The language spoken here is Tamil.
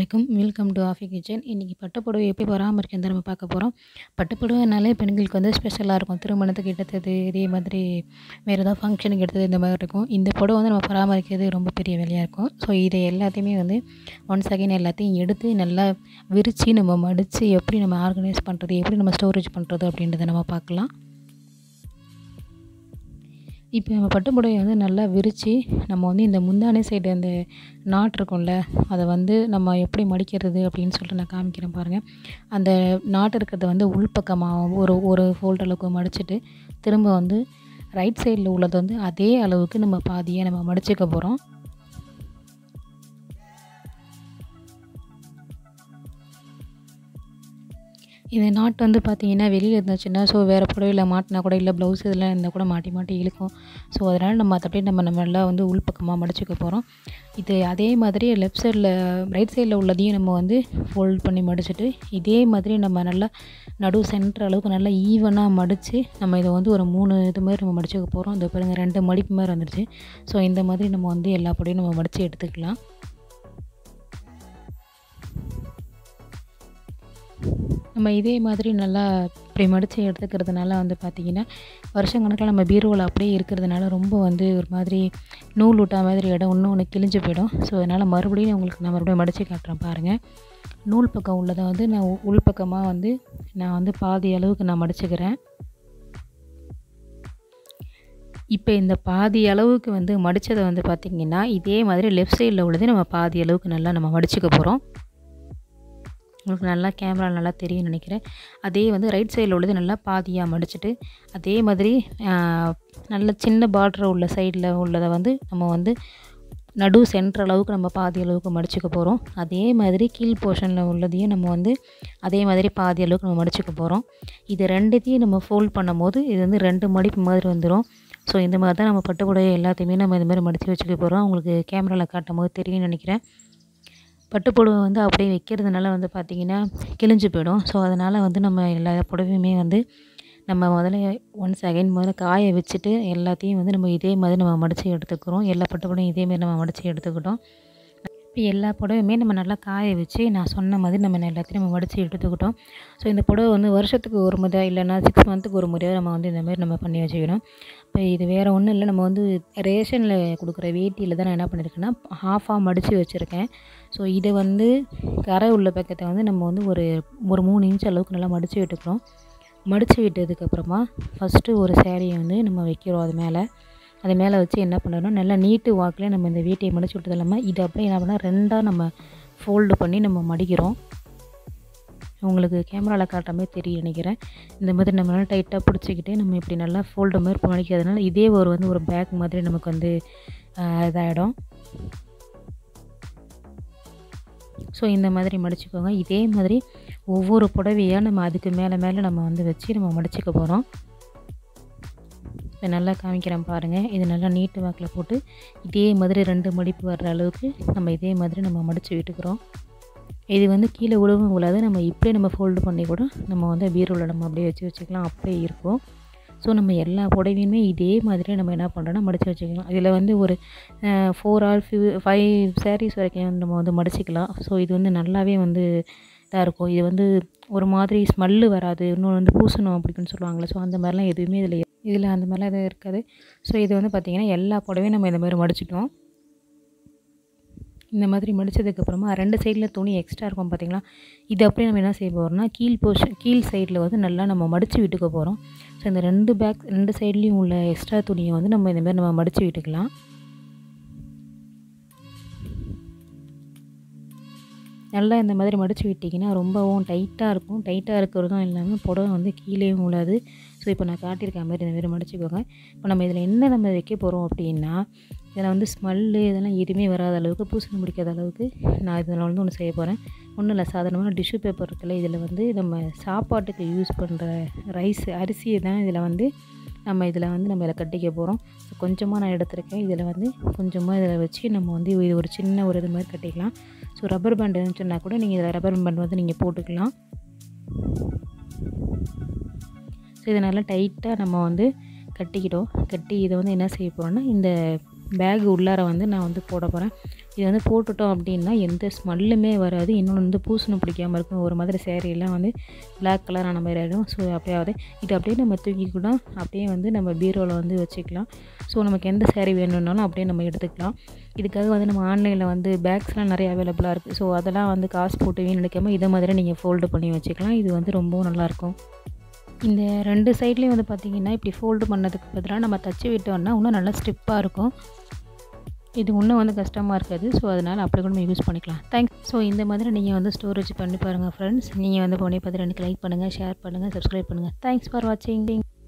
வலைக்கும் வெல்கம் டு ஆஃபி கிச்சன் இன்றைக்கி பட்டுப்புடவை எப்படி பராமரிக்கிறது நம்ம பார்க்க போகிறோம் பட்டுப்புடவைனாலே பெண்களுக்கு வந்து ஸ்பெஷலாக இருக்கும் திருமணத்துக்கு எடுத்தது இதே மாதிரி வேறு ஏதாவது ஃபங்க்ஷனுக்கு எடுத்தது இந்த மாதிரி இருக்கும் இந்த புடவை வந்து நம்ம பராமரிக்கிறது ரொம்ப பெரிய வேலையாக இருக்கும் ஸோ இதை எல்லாத்தையுமே வந்து ஒன்ஸ் அகைன் எல்லாத்தையும் எடுத்து நல்லா விரித்து நம்ம மடித்து எப்படி நம்ம ஆர்கனைஸ் பண்ணுறது எப்படி நம்ம ஸ்டோரேஜ் பண்ணுறது அப்படின்றத நம்ம பார்க்கலாம் இப்போ நம்ம பட்டு புடவையை வந்து நல்லா விரித்து நம்ம வந்து இந்த முந்தானை சைடு அந்த நாட் இருக்கும்ல அதை வந்து நம்ம எப்படி மடிக்கிறது அப்படின்னு சொல்லிட்டு நான் காமிக்கிறேன் பாருங்கள் அந்த நாட் இருக்கிறத வந்து உள்பக்கமாக ஒரு ஒரு ஃபோல்ட் அளவுக்கு மடிச்சுட்டு திரும்ப வந்து ரைட் சைடில் உள்ளது வந்து அதே அளவுக்கு நம்ம பாதியை நம்ம மடிச்சுக்க போகிறோம் இந்த நாட் வந்து பார்த்திங்கன்னா வெளியில் இருந்துச்சுன்னா ஸோ வேறு புடவையில் மாட்டினா கூட இல்லை ப்ளவுஸ் இதெல்லாம் இருந்தால் கூட மாட்டி மாட்டி இழுக்கும் ஸோ அதனால் நம்ம அதை அப்படியே நம்ம நம்ம நல்லா வந்து உள்பக்கமாக மடிச்சுக்க போகிறோம் இது அதே மாதிரி லெஃப்ட் சைடில் ரைட் சைடில் உள்ளதையும் நம்ம வந்து ஃபோல்ட் பண்ணி மடிச்சுட்டு இதே மாதிரி நம்ம நல்லா நடு சென்டர் அளவுக்கு நல்லா ஈவனாக மடித்து நம்ம இதை வந்து ஒரு மூணு இது மாதிரி நம்ம மடிச்சுக்க போகிறோம் இந்த பாருங்கள் ரெண்டு மடிப்பு மாதிரி வந்துடுச்சு ஸோ இந்த மாதிரி நம்ம வந்து எல்லா புடவையும் நம்ம மடித்து எடுத்துக்கலாம் நம்ம இதே மாதிரி நல்லா இப்படி மடித்து எடுத்துக்கிறதுனால வந்து பார்த்திங்கன்னா வருஷக்கணக்கில் நம்ம பீரோவில் அப்படியே இருக்கிறதுனால ரொம்ப வந்து ஒரு மாதிரி நூல் விட்டா மாதிரி இடம் இன்னும் ஒன்று கிழிஞ்சு போயிடும் ஸோ அதனால் மறுபடியும் உங்களுக்கு நான் மறுபடியும் மடித்து காட்டுறேன் பாருங்கள் நூல் பக்கம் உள்ளதை வந்து நான் உள் பக்கமாக வந்து நான் வந்து பாதி அளவுக்கு நான் மடிச்சுக்கிறேன் இப்போ இந்த பாதி அளவுக்கு வந்து மடித்ததை வந்து பார்த்திங்கன்னா இதே மாதிரி லெஃப்ட் சைடில் உள்ளது நம்ம பாதி அளவுக்கு நல்லா நம்ம மடிச்சுக்க போகிறோம் உங்களுக்கு நல்லா கேமரா நல்லா தெரியும் நினைக்கிறேன் அதே வந்து ரைட் சைடில் உள்ளது நல்லா பாதியாக மடிச்சுட்டு அதே மாதிரி நல்ல சின்ன பார்டர் உள்ள சைடில் உள்ளதை வந்து நம்ம வந்து நடு சென்டர் அளவுக்கு நம்ம பாதி அளவுக்கு மடிச்சுக்க போகிறோம் அதே மாதிரி கீழ் போர்ஷனில் உள்ளதையும் நம்ம வந்து அதே மாதிரி பாதி அளவுக்கு நம்ம மடிச்சுக்க போகிறோம் இது ரெண்டுத்தையும் நம்ம ஃபோல்ட் பண்ணும் போது இது வந்து ரெண்டு மடிப்பு மாதிரி வந்துடும் ஸோ இந்த மாதிரி தான் நம்ம பட்டுப்புடவை எல்லாத்தையுமே நம்ம இது மாதிரி மடித்து வச்சுக்க போகிறோம் உங்களுக்கு கேமராவில் காட்டும் போது தெரியும்னு நினைக்கிறேன் பட்டுப்புடவை வந்து அப்படியே வைக்கிறதுனால வந்து பார்த்திங்கன்னா கிழிஞ்சு போயிடும் ஸோ அதனால் வந்து நம்ம எல்லா புடவையுமே வந்து நம்ம முதல்ல ஒன்ஸ் அகைன் முதல்ல காய வச்சுட்டு எல்லாத்தையும் வந்து நம்ம இதே மாதிரி நம்ம மடித்து எடுத்துக்கிறோம் எல்லா பட்டுப்புடவையும் இதேமாரி நம்ம மடித்து எடுத்துக்கிட்டோம் இப்போ எல்லா புடவையுமே நம்ம நல்லா காய வச்சு நான் சொன்ன மாதிரி நம்ம எல்லாத்தையும் நம்ம மடித்து எடுத்துக்கிட்டோம் ஸோ இந்த புடவை வந்து வருஷத்துக்கு ஒரு முறை இல்லைன்னா சிக்ஸ் மந்த்துக்கு ஒரு முறையாக நம்ம வந்து இந்த மாதிரி நம்ம பண்ணி வச்சுக்கணும் இப்போ இது வேறு ஒன்றும் இல்லை நம்ம வந்து ரேஷனில் கொடுக்குற வேட்டியில் தான் நான் என்ன பண்ணியிருக்கேன்னா ஹாஃபாக மடித்து வச்சுருக்கேன் ஸோ இதை வந்து கரை உள்ள பக்கத்தை வந்து நம்ம வந்து ஒரு ஒரு மூணு இன்ச் அளவுக்கு நல்லா மடித்து விட்டுக்கிறோம் மடித்து விட்டதுக்கப்புறமா ஃபஸ்ட்டு ஒரு சேரீயை வந்து நம்ம வைக்கிறோம் அது மேலே அது மேலே வச்சு என்ன பண்ணுறோம் நல்லா நீட்டு வாக்கில் நம்ம இந்த வேட்டியை மடிச்சு விட்டது இல்லாமல் இதை அப்படியே என்ன பண்ணால் ரெண்டாக நம்ம ஃபோல்டு பண்ணி நம்ம மடிக்கிறோம் உங்களுக்கு கேமராவில் காட்டுற மாதிரி தெரியும் நினைக்கிறேன் இந்த மாதிரி நம்ம நல்லா டைட்டாக பிடிச்சிக்கிட்டு நம்ம இப்படி நல்லா ஃபோல்டு மாதிரி மடிக்கிறதுனால இதே ஒரு வந்து ஒரு பேக் மாதிரி நமக்கு வந்து இதாகிடும் ஸோ இந்த மாதிரி மடிச்சுக்கோங்க இதே மாதிரி ஒவ்வொரு புடவையாக நம்ம அதுக்கு மேலே மேலே நம்ம வந்து வச்சு நம்ம மடிச்சுக்க போகிறோம் இதை நல்லா காமிக்கிறேன் பாருங்கள் இது நல்லா நீட்டு வாக்கில் போட்டு இதே மாதிரி ரெண்டு மடிப்பு வர்ற அளவுக்கு நம்ம இதே மாதிரி நம்ம மடித்து விட்டுக்கிறோம் இது வந்து கீழே விழவும் விழாது நம்ம இப்படியே நம்ம ஃபோல்டு பண்ணி கூட நம்ம வந்து பீரோவில் நம்ம அப்படியே வச்சு வச்சுக்கலாம் அப்படியே இருக்கும் ஸோ நம்ம எல்லா புடவையுமே இதே மாதிரி நம்ம என்ன பண்ணுறோன்னா மடித்து வச்சுக்கலாம் இதில் வந்து ஒரு four or five five saris வரைக்கும் நம்ம வந்து மடிச்சிக்கலாம் ஸோ இது வந்து நல்லாவே வந்து இதாக இருக்கும் இது வந்து ஒரு மாதிரி ஸ்மெல்லு வராது இன்னொன்று வந்து பூசணும் அப்படின்னு சொல்லுவாங்களே ஸோ அந்த மாதிரிலாம் எதுவுமே இதில் இதில் அந்த மாதிரிலாம் எதுவும் இருக்காது ஸோ இது வந்து பார்த்திங்கன்னா எல்லா புடவையும் நம்ம இந்த மாதிரி மடிச்சிட்டோம் இந்த மாதிரி மடித்ததுக்கப்புறமா ரெண்டு சைடில் துணி எக்ஸ்ட்ரா இருக்கும் பார்த்திங்களா இது அப்படியே நம்ம என்ன செய்ய போகிறோம்னா கீழ் போர்ஷன் கீழ் சைடில் வந்து நல்லா நம்ம மடித்து விட்டுக்க போகிறோம் ஸோ இந்த ரெண்டு பேக் ரெண்டு சைட்லேயும் உள்ள எக்ஸ்ட்ரா துணியை வந்து நம்ம இந்த மாதிரி நம்ம மடித்து விட்டுக்கலாம் நல்லா இந்த மாதிரி மடித்து விட்டிங்கன்னா ரொம்பவும் டைட்டாக இருக்கும் டைட்டாக இருக்கிறதும் இல்லாமல் புடவை வந்து கீழேயும் விழாது ஸோ இப்போ நான் காட்டியிருக்க மாதிரி இந்த மாதிரி மடிச்சுக்கோங்க இப்போ நம்ம இதில் என்ன நம்ம வைக்க போகிறோம் அப்படின்னா இதில் வந்து ஸ்மெல்லு இதெல்லாம் எதுவுமே வராத அளவுக்கு பூசணி முடிக்காத அளவுக்கு நான் இதில் வந்து ஒன்று செய்ய போகிறேன் ஒன்றும் இல்லை சாதாரணமாக டிஷ்யூ பேப்பர் இருக்குல்ல இதில் வந்து நம்ம சாப்பாட்டுக்கு யூஸ் பண்ணுற ரைஸ் அரிசியை தான் இதில் வந்து நம்ம இதில் வந்து நம்ம இதில் கட்டிக்க போகிறோம் ஸோ கொஞ்சமாக நான் எடுத்திருக்கேன் இதில் வந்து கொஞ்சமாக இதில் வச்சு நம்ம வந்து இது ஒரு சின்ன ஒரு இது மாதிரி கட்டிக்கலாம் ஸோ ரப்பர் பேண்ட் இருந்துச்சுன்னா கூட நீங்கள் இதில் ரப்பர் பேண்ட் வந்து நீங்கள் போட்டுக்கலாம் ஸோ இதை நல்லா டைட்டாக நம்ம வந்து கட்டிக்கிட்டோம் கட்டி இதை வந்து என்ன செய்ய போகிறோம்னா இந்த பேக் உள்ளார வந்து நான் வந்து போட போகிறேன் இது வந்து போட்டுட்டோம் அப்படின்னா எந்த ஸ்மெல்லுமே வராது இன்னொன்று வந்து பூசணம் பிடிக்காமல் இருக்கும் ஒரு மாதிரி சேரீலாம் வந்து பிளாக் கலரான மாதிரி ஆகிடும் ஸோ அப்படியே ஆகுது இது அப்படியே நம்ம தூக்கி கூட அப்படியே வந்து நம்ம பீரோவில் வந்து வச்சுக்கலாம் ஸோ நமக்கு எந்த சேரீ வேணும்னாலும் அப்படியே நம்ம எடுத்துக்கலாம் இதுக்காக வந்து நம்ம ஆன்லைனில் வந்து பேக்ஸ்லாம் நிறைய அவைலபிளாக இருக்குது ஸோ அதெல்லாம் வந்து காசு போட்டு வீண் நினைக்காமல் இதை மாதிரி நீங்கள் ஃபோல்டு பண்ணி வச்சுக்கலாம் இது வந்து ரொம்பவும் நல்லாயிருக்கும் இந்த ரெண்டு சைட்லேயும் வந்து பார்த்திங்கன்னா இப்படி ஃபோல்டு பண்ணதுக்கு பதிலாக நம்ம தச்சு விட்டோம்னா இன்னும் நல்லா ஸ்டிப்பாக இருக்கும் இது இன்னும் வந்து கஷ்டமாக இருக்காது ஸோ அதனால் அப்படி கூட நம்ம யூஸ் பண்ணிக்கலாம் தேங்க்ஸ் ஸோ இந்த மாதிரி நீங்கள் வந்து ஸ்டோரேஜ் பண்ணி பாருங்கள் ஃப்ரெண்ட்ஸ் நீங்கள் வந்து போனே பார்த்துட்டு எனக்கு லைக் பண்ணுங்கள் ஷேர் பண்ணுங்கள் சப்ஸ்கிரைப் பண்ணுங்கள் தேங்க்ஸ் ஃபார் வாட்சிங்